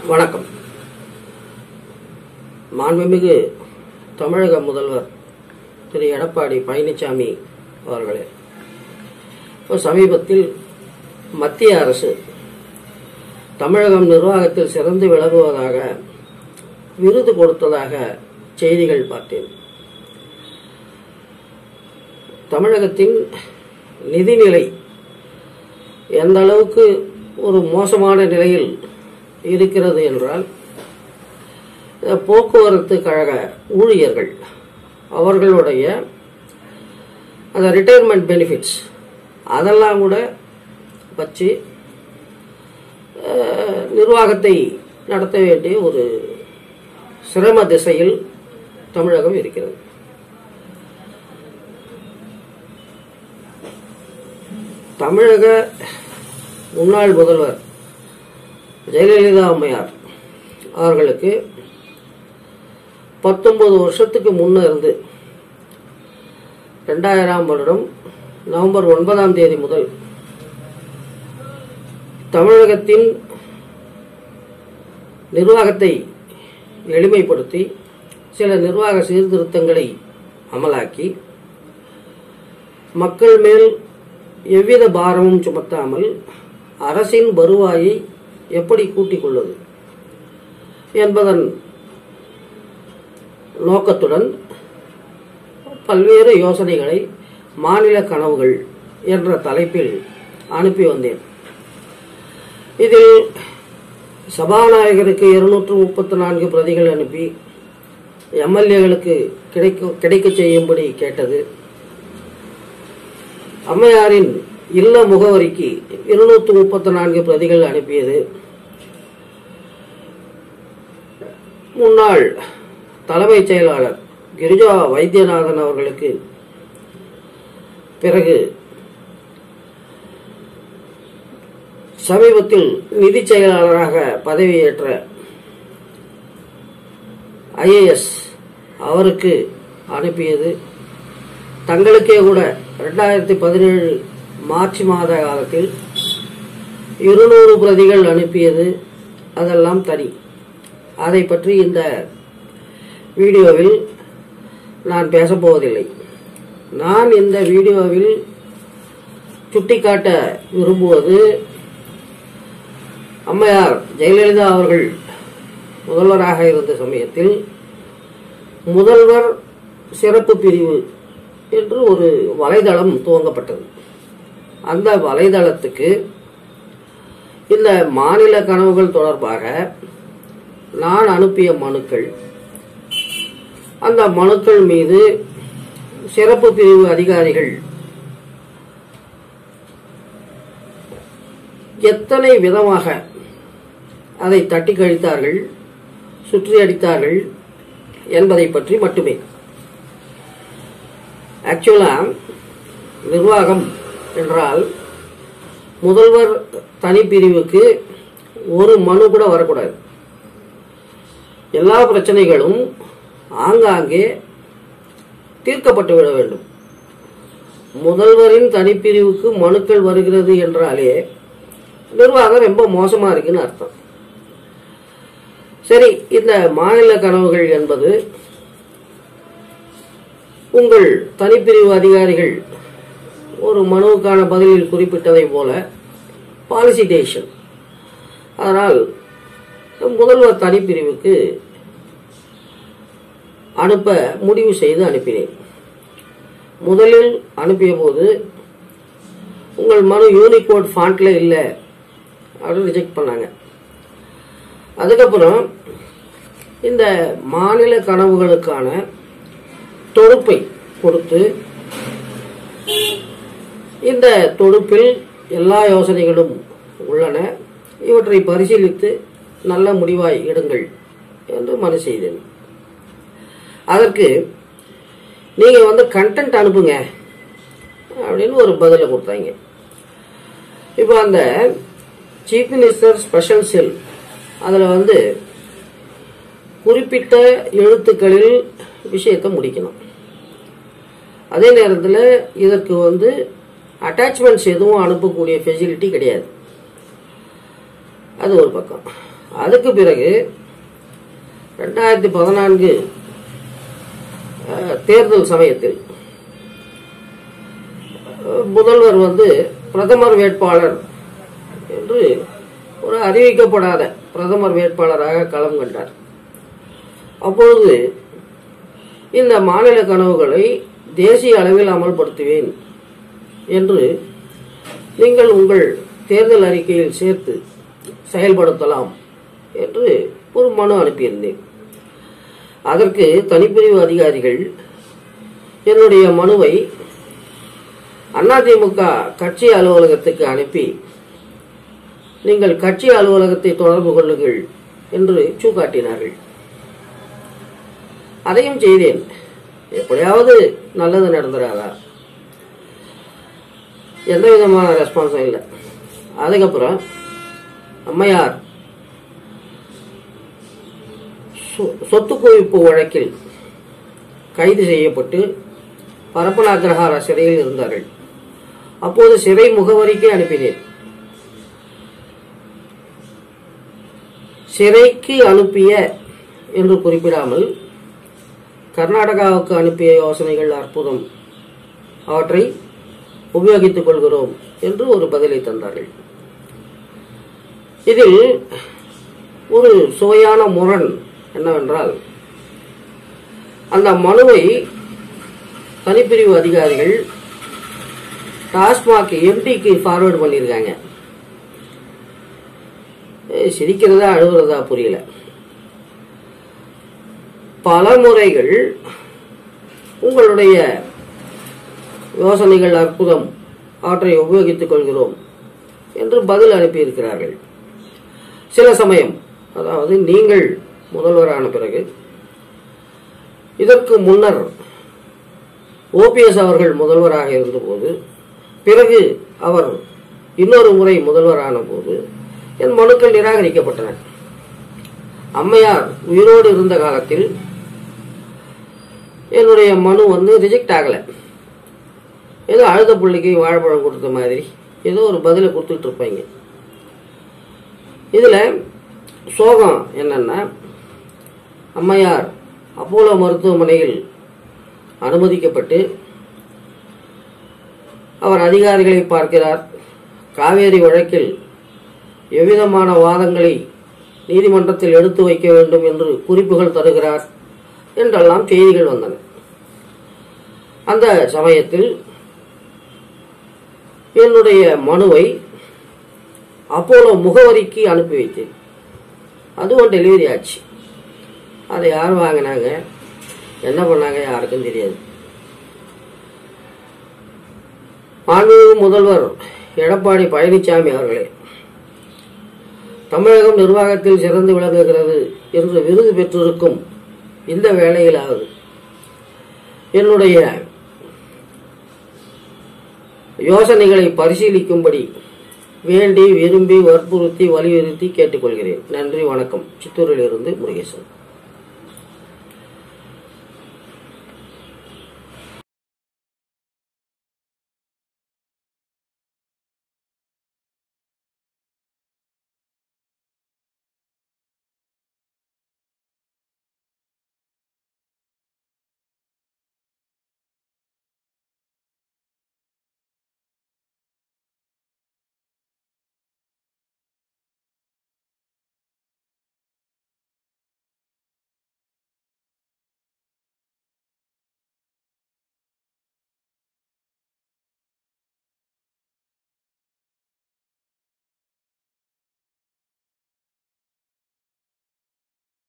வணக்கம் மாண்புமிகு தமிழக முதல்வர் திரு எடப்பாடி பழனிசாமி அவர்களே இப்போ சமீபத்தில் மத்திய அரசு தமிழகம் நிர்வாகத்தில் சிறந்து விளங்குவதாக விருது கொடுத்ததாக செய்திகள் பார்த்தேன் தமிழகத்தின் நிதிநிலை எந்த அளவுக்கு ஒரு மோசமான நிலையில் இருக்கிறது என்றால் இந்த போக்குவரத்து கழக ஊழியர்கள் அவர்களுடைய அந்த ரிட்டையர்மெண்ட் பெனிஃபிட்ஸ் அதெல்லாம் கூட வச்சு அஹ், நிர்வாகத்தை நடத்த வேண்டிய ஒரு சிரம திசையில் தமிழகம் இருக்கிறது தமிழக முன்னாள் முதல்வர் ஜெயலலிதா அம்மையார் அவர்களுக்கு பத்தொன்பது வருஷத்துக்கு முன்ன இருந்து ரெண்டாயிரம் வருடம் நவம்பர் ஒன்பதாம் தேதி முதல் தமிழகத்தின் நிர்வாகத்தை எளிமைப்படுத்தி சில நிர்வாக சீர்திருத்தங்களை அமலாக்கி மக்கள் மேல் எவ்வித பாரமும் சுமத்தாமல் அரசின் வருவாயை எப்படி கூட்டிக் கொள்வது என்பதன் நோக்கத்துடன் பல்வேறு யோசனைகளை மாநில கனவுகள் என்ற தலைப்பில் அனுப்பி வந்தேன் இதில் சபாநாயகருக்கு இருநூற்று முப்பத்தி நான்கு பிரதிகள் அனுப்பி எம்எல்ஏகளுக்கு கிடைக்க கிடைக்க செய்யும்படி கேட்டது அம்மையாரின் இல்ல முகவரிக்கு இருநூற்று முப்பத்தி நான்கு பிரதிகள் அனுப்பியது முன்னாள் தலைமைச் செயலாளர் கிரிஜா வைத்தியநாதன் அவர்களுக்கு பிறகு சமீபத்தில் நிதி செயலாளராக பதவியேற்ற ஐஏஎஸ் அவருக்கு அனுப்பியது தங்களுக்கே கூட ரெண்டாயிரத்தி பதினேழு மார்ச் மாத காலத்தில் இருநூறு பிரதிகள் அனுப்பியது அதெல்லாம் தனி அதை பற்றி இந்த வீடியோவில் நான் பேசப்போவதில்லை நான் இந்த வீடியோவில் சுட்டிக்காட்ட விரும்புவது அம்மையார் ஜெயலலிதா அவர்கள் முதல்வராக இருந்த சமயத்தில் முதல்வர் சிறப்பு பிரிவு என்று ஒரு வலைதளம் துவங்கப்பட்டது அந்த வலைதளத்துக்கு இந்த மாநில கனவுகள் தொடர்பாக நான் அனுப்பிய மனுக்கள் அந்த மனுக்கள் மீது சிறப்பு பிரிவு அதிகாரிகள் எத்தனை விதமாக அதை தட்டி கழித்தார்கள் சுற்றி அடித்தார்கள் என்பதை பற்றி மட்டுமே ஆக்சுவலா நிர்வாகம் என்றால் முதல்வர் தனிப்பிரிவுக்கு ஒரு மனு கூட வரக்கூடாது எல்லா பிரச்சனைகளும் ஆங்காங்கே தீர்க்கப்பட்டு விட வேண்டும் முதல்வரின் தனிப்பிரிவுக்கு மனுக்கள் வருகிறது என்றாலே நிர்வாகம் ரொம்ப மோசமா இருக்குன்னு அர்த்தம் சரி இந்த மாநில கனவுகள் என்பது உங்கள் தனிப்பிரிவு அதிகாரிகள் ஒரு மனுவுக்கான பதிலில் குறிப்பிட்டதை போல பாலிசி டேஷன் அதனால் முதல்வர் தனிப்பிரிவுக்கு அனுப்ப முடிவு செய்து அனுப்பினேன் முதலில் அனுப்பிய போது உங்கள் மனு யூனிகோட் ஃபாண்ட்ல இல்லை அப்படின்னு ரிஜெக்ட் பண்ணாங்க அதுக்கப்புறம் இந்த மாநில கனவுகளுக்கான தொடுப்பை கொடுத்து இந்த தொடுப்பில் எல்லா யோசனைகளும் உள்ளன இவற்றை பரிசீலித்து நல்ல முடிவாய் எடுங்கள் என்று மனு செய்தேன் அதற்கு நீங்க வந்து கண்டென்ட் அனுப்புங்க அப்படின்னு ஒரு பதிலை கொடுத்தாங்க இப்போ அந்த சீஃப் மினிஸ்டர் ஸ்பெஷல் செல் அதில் வந்து குறிப்பிட்ட எழுத்துக்களில் விஷயத்தை முடிக்கணும் அதே நேரத்தில் இதற்கு வந்து அட்டாச்மெண்ட்ஸ் எதுவும் அனுப்பக்கூடிய ஃபெசிலிட்டி கிடையாது அது ஒரு பக்கம் அதுக்கு பிறகு ரெண்டாயிரத்தி பதினான்கு அஹ், தேர்தல் சமயத்தில் அஹ், முதல்வர் வந்து பிரதமர் வேட்பாளர் என்று ஒரு அறிவிக்கப்படாத பிரதமர் வேட்பாளராக களம் கண்டார் அப்பொழுது இந்த மாநில கனவுகளை தேசிய அளவில் அமல்படுத்துவேன் என்று நீங்கள் உங்கள் தேர்தல் அறிக்கையில் சேர்த்து செயல்படுத்தலாம் என்று ஒரு மனு அனுப்பியிருந்தேன் அதற்கு தனிப்பிரிவு அதிகாரிகள் என்னுடைய மனுவை அதிமுக கட்சி அலுவலகத்துக்கு அனுப்பி நீங்கள் கட்சி அலுவலகத்தை தொடர்பு கொள்ளுங்கள் என்று சூக்காட்டினார்கள் அதையும் செய்தேன் எப்படியாவது நல்லது நடந்துடாதா எந்த விதமான ரெஸ்பான்ஸும் இல்லை அதுக்கப்புறம் அம்மையார் சொ- சொத்து குவிப்பு வழக்கில் கைது செய்யப்பட்டு பரப்பனாகிரகார சிறையில் இருந்தார்கள் அப்போது சிறை முகவரிக்கு அனுப்பினேன் சிறைக்கு அனுப்பிய என்று குறிப்பிடாமல் கர்நாடகாவுக்கு அனுப்பிய யோசனைகள் அற்புதம் அவற்றை உபயோகித்துக் கொள்கிறோம் என்று ஒரு பதிலை தந்தார்கள் இதில் ஒரு சுவையான முரண் என்னவென்றால் அந்த மனுவை தனிப்பிரிவு அதிகாரிகள் டாஸ்மாக் எம்டிக்கு ஃபார்வர்டு பண்ணியிருக்காங்க ஏய், சிரிக்கிறதா அழுகிறதா புரியல பல முறைகள் உங்களுடைய யோசனைகள் அற்புதம் அவற்றை உபயோகித்துக் கொள்கிறோம் என்று பதில் அனுப்பியிருக்கிறார்கள் சில சமயம் அதாவது நீங்கள் முதல்வரான பிறகு இதற்கு முன்னர் ஓபிஎஸ் அவர்கள் முதல்வராக இருந்தபோது பிறகு அவர் இன்னொரு முறை முதல்வரான போது என் மனுக்கள் நிராகரிக்கப்பட்டன அம்மையார் உயிரோடு இருந்த காலத்தில் என்னுடைய மனு வந்து ரிஜெக்ட் ஆகலை ஏதோ அழுத பிள்ளைக்கு வாழைப்பழம் கொடுத்த மாதிரி ஏதோ ஒரு பதிலை கொடுத்துட்டு இருப்பாங்க இதில் சோகம் என்னன்னா அம்மையார் அப்போலோ மருத்துவமனையில் அனுமதிக்கப்பட்டு அவர் அதிகாரிகளை பார்க்கிறார் காவேரி வழக்கில் எவ்விதமான வாதங்களை நீதிமன்றத்தில் எடுத்து வைக்க வேண்டும் என்று குறிப்புகள் தருகிறார் என்றெல்லாம் செய்திகள் வந்தன அந்த சமயத்தில் என்னுடைய மனுவை அப்போலோ முகவரிக்கு அனுப்பி வைத்தேன் அதுவும் டெலிவரி ஆச்சு அதை யார் வாங்கினாங்க என்ன பண்ணாங்க யாருக்கும் தெரியாது மாண்புமிகு முதல்வர் எடப்பாடி பழனிசாமி அவர்களே தமிழகம் நிர்வாகத்தில் சிறந்து விளங்குகிறது என்று விருது பெற்றிருக்கும் இந்த வேளையிலாவது என்னுடைய யோசனைகளை பரிசீலிக்கும்படி வேண்டி விரும்பி வற்புறுத்தி வலியுறுத்தி கேட்டுக்கொள்கிறேன் நன்றி வணக்கம் சித்தூரிலிருந்து முருகேசன்